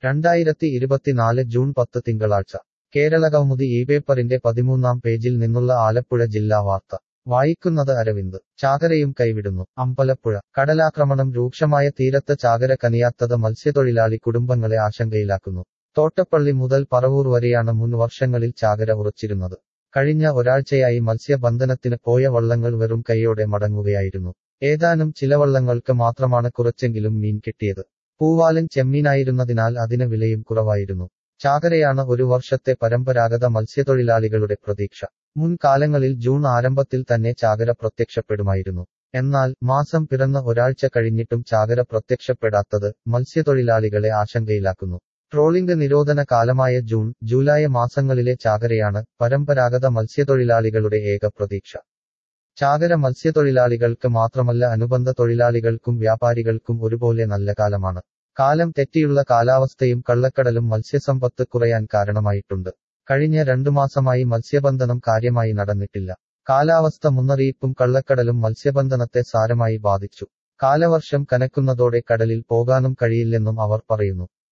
രണ്ടായിരത്തി ഇരുപത്തിനാല് ജൂൺ പത്ത് തിങ്കളാഴ്ച കേരളകൗമുദി ഈ പേപ്പറിന്റെ പതിമൂന്നാം പേജിൽ നിന്നുള്ള ആലപ്പുഴ ജില്ലാ വാർത്ത വായിക്കുന്നത് അരവിന്ദ് ചാകരയും കൈവിടുന്നു അമ്പലപ്പുഴ കടലാക്രമണം രൂക്ഷമായ തീരത്ത് ചാകര കനിയാത്തത് മത്സ്യത്തൊഴിലാളി കുടുംബങ്ങളെ ആശങ്കയിലാക്കുന്നു തോട്ടപ്പള്ളി മുതൽ പറവൂർ വരെയാണ് മുൻ വർഷങ്ങളിൽ ചാകര ഉറച്ചിരുന്നത് കഴിഞ്ഞ ഒരാഴ്ചയായി മത്സ്യബന്ധനത്തിന് പോയ വള്ളങ്ങൾ വെറും കൈയോടെ മടങ്ങുകയായിരുന്നു ഏതാനും ചില വള്ളങ്ങൾക്ക് മാത്രമാണ് കുറച്ചെങ്കിലും മീൻ കിട്ടിയത് പൂവാലൻ ചെമ്മീനായിരുന്നതിനാൽ അതിന് വിലയും കുറവായിരുന്നു ചാകരയാണ് ഒരു വർഷത്തെ പരമ്പരാഗത മത്സ്യത്തൊഴിലാളികളുടെ പ്രതീക്ഷ മുൻകാലങ്ങളിൽ ജൂൺ ആരംഭത്തിൽ തന്നെ ചാകര പ്രത്യക്ഷപ്പെടുമായിരുന്നു എന്നാൽ മാസം പിറന്ന ഒരാഴ്ച കഴിഞ്ഞിട്ടും ചാകര പ്രത്യക്ഷപ്പെടാത്തത് മത്സ്യത്തൊഴിലാളികളെ ആശങ്കയിലാക്കുന്നു ട്രോളിംഗ് നിരോധന കാലമായ ജൂൺ ജൂലൈ മാസങ്ങളിലെ ചാകരയാണ് പരമ്പരാഗത മത്സ്യത്തൊഴിലാളികളുടെ ഏക പ്രതീക്ഷ ചാകര മത്സ്യത്തൊഴിലാളികൾക്ക് മാത്രമല്ല അനുബന്ധ തൊഴിലാളികൾക്കും വ്യാപാരികൾക്കും ഒരുപോലെ നല്ല കാലമാണ് കാലം തെറ്റിയുള്ള കാലാവസ്ഥയും കള്ളക്കടലും മത്സ്യസമ്പത്ത് കുറയാൻ കാരണമായിട്ടുണ്ട് കഴിഞ്ഞ രണ്ടു മാസമായി മത്സ്യബന്ധനം കാര്യമായി നടന്നിട്ടില്ല കാലാവസ്ഥ മുന്നറിയിപ്പും കള്ളക്കടലും മത്സ്യബന്ധനത്തെ സാരമായി ബാധിച്ചു കാലവർഷം കനക്കുന്നതോടെ കടലിൽ പോകാനും കഴിയില്ലെന്നും അവർ പറയുന്നു